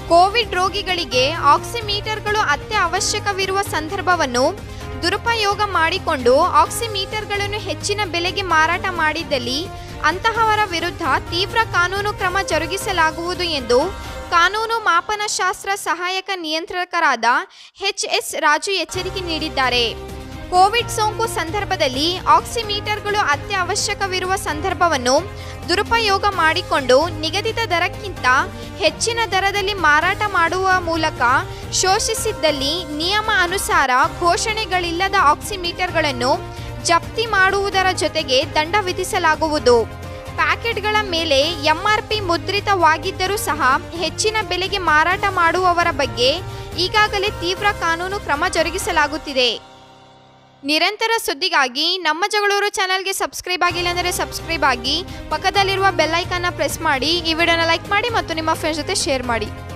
Covid ರೋಗಿಗಳಿಗೆ ಆಕ್ಸಿಮೀಟರ್ಗಳು ಅತ್ಯವಶ್ಯಕವಿರುವ ಸಂದರ್ಭವನ್ನು ದುರುಪಯೋಗ ಮಾಡಿಕೊಂಡು ಆಕ್ಸಿಮೀಟರ್ಗಳನ್ನು ಹೆಚ್ಚಿನ ಬೆಲೆಗೆ ಮಾರಾಟ ಮಾಡಿದ್ದಲ್ಲಿ ಅಂತಹವರ ವಿರುದ್ಧ ತೀವ್ರ ಕಾನೂನು ಕ್ರಮ ಜರುಗಿಸಲಾಗುವುದು ಎಂದು ಕಾನೂನು ಮಾಪನಶಾಸ್ತ್ರ ಸಹಾಯಕ ನಿಯಂತ್ರಕರಾದ ಎಚ್ ಎಸ್ ರಾಜು ಎಚ್ಚರಿಕೆ ನೀಡಿದ್ದಾರೆ ಕೋವಿಡ್ ಸೋಂಕು ಸಂದರ್ಭದಲ್ಲಿ ಆಕ್ಸಿಮೀಟರ್ಗಳು ಅತ್ಯವಶ್ಯಕವಿರುವ ಸಂದರ್ಭವನ್ನು ದುರುಪಯೋಗ ಮಾಡಿಕೊಂಡು ನಿಗದಿತ ದರಕ್ಕಿಂತ ಹೆಚ್ಚಿನ ದರದಲ್ಲಿ ಮಾರಾಟ ಮಾಡುವ ಮೂಲಕ ಶೋಷಿಸಿದ್ದಲ್ಲಿ ನಿಯಮ ಅನುಸಾರ ಘೋಷಣೆಗಳಿಲ್ಲದ ಆಕ್ಸಿಮೀಟರ್ಗಳನ್ನು ಜಪ್ತಿ ಮಾಡುವುದರ ಜೊತೆಗೆ ದಂಡ ವಿಧಿಸಲಾಗುವುದು ಪ್ಯಾಕೆಟ್ಗಳ ಮೇಲೆ ಎಂಆರ್ಪಿ ಮುದ್ರಿತವಾಗಿದ್ದರೂ ಸಹ ಹೆಚ್ಚಿನ ಬೆಲೆಗೆ ಮಾರಾಟ ಮಾಡುವವರ ಬಗ್ಗೆ ಈಗಾಗಲೇ ತೀವ್ರ ಕಾನೂನು ಕ್ರಮ ಜರುಗಿಸಲಾಗುತ್ತಿದೆ ನಿರಂತರ ಸುದ್ದಿಗಾಗಿ ನಮ್ಮ ಜಗಳೂರು ಚಾನಲ್ಗೆ ಸಬ್ಸ್ಕ್ರೈಬ್ ಆಗಿಲ್ಲ ಅಂದರೆ ಸಬ್ಸ್ಕ್ರೈಬ್ ಆಗಿ ಪಕ್ಕದಲ್ಲಿರುವ ಬೆಲ್ ಐಕಾನ್ನ ಪ್ರೆಸ್ ಮಾಡಿ ಈ ವಿಡಿಯೋನ ಲೈಕ್ ಮಾಡಿ ಮತ್ತು ನಿಮ್ಮ ಫ್ರೆಂಡ್ಸ್ ಜೊತೆ ಶೇರ್ ಮಾಡಿ